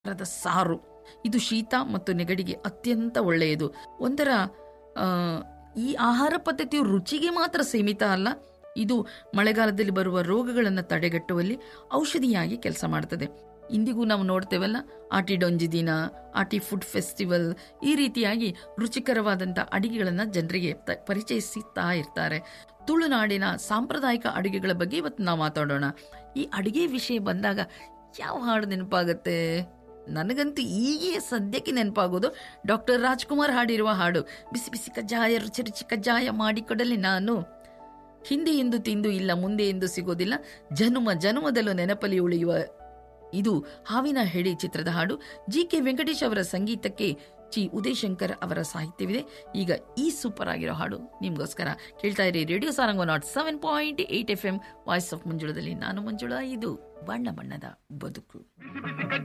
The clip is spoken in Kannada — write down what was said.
ರದ ಸಾರು ಇದು ಶೀತ ಮತ್ತು ನೆಗಡಿಗೆ ಅತ್ಯಂತ ಒಳ್ಳೆಯದು ಒಂಥರ ಆ, ಈ ಆಹಾರ ಪದ್ಧತಿಯು ರುಚಿಗೆ ಮಾತ್ರ ಸೀಮಿತ ಅಲ್ಲ ಇದು ಮಳೆಗಾಲದಲ್ಲಿ ಬರುವ ರೋಗಗಳನ್ನು ತಡೆಗಟ್ಟುವಲ್ಲಿ ಔಷಧಿಯಾಗಿ ಕೆಲಸ ಮಾಡ್ತದೆ ಇಂದಿಗೂ ನಾವು ನೋಡ್ತೇವಲ್ಲ ಆಟಿ ಡೊಂಜಿ ದಿನ ಆಟಿ ಫುಡ್ ಫೆಸ್ಟಿವಲ್ ಈ ರೀತಿಯಾಗಿ ರುಚಿಕರವಾದಂಥ ಅಡಿಗೆಗಳನ್ನು ಜನರಿಗೆ ತ- ಪರಿಚಯಿಸುತ್ತಾ ಇರ್ತಾರೆ ತುಳುನಾಡಿನ ಸಾಂಪ್ರದಾಯಿಕ ಅಡುಗೆಗಳ ಬಗ್ಗೆ ಇವತ್ತು ನಾವು ಮಾತಾಡೋಣ ಈ ಅಡುಗೆ ವಿಷಯ ಬಂದಾಗ ಯಾವ ಹಾಡು ನೆನಪಾಗತ್ತೆ ನನಗಂತೂ ಈಗೇ ಸದ್ಯಕ್ಕೆ ನೆನಪಾಗೋದು ಡಾಕ್ಟರ್ ರಾಜ್ಕುಮಾರ್ ಹಾಡಿರುವ ಹಾಡು ಬಿಸಿ ಬಿಸಿ ಕಜ್ಜಾಯ ರುಚಿ ರುಚಿ ಕಜ್ಜಾಯ ಮಾಡಿಕೊಡಲಿ ನಾನು ಹಿಂದೆ ಎಂದು ತಿಂದು ಇಲ್ಲ ಮುಂದೆ ಎಂದು ಸಿಗೋದಿಲ್ಲ ಜನುಮ ಜನುಮದಲ್ಲೂ ನೆನಪಲ್ಲಿ ಉಳಿಯುವ ಇದು ಹಾವಿನ ಹೆಡೆ ಚಿತ್ರದ ಹಾಡು ಜಿ ಕೆ ವೆಂಕಟೇಶ್ ಅವರ ಸಂಗೀತಕ್ಕೆ ಚಿ ಉದಯಶಂಕರ್ ಅವರ ಸಾಹಿತ್ಯವಿದೆ ಈಗ ಈ ಸೂಪರ್ ಆಗಿರೋ ಹಾಡು ನಿಮ್ಗೋಸ್ಕರ ಕೇಳ್ತಾ ಇರಿ radio Sarang not seven point eight F M voice of ಮಂಜುಳದಲ್ಲಿ ನಾನು ಮಂಜುಳಾ ಇದು ಬಣ್ಣ ಬಣ್ಣದ ಬದುಕು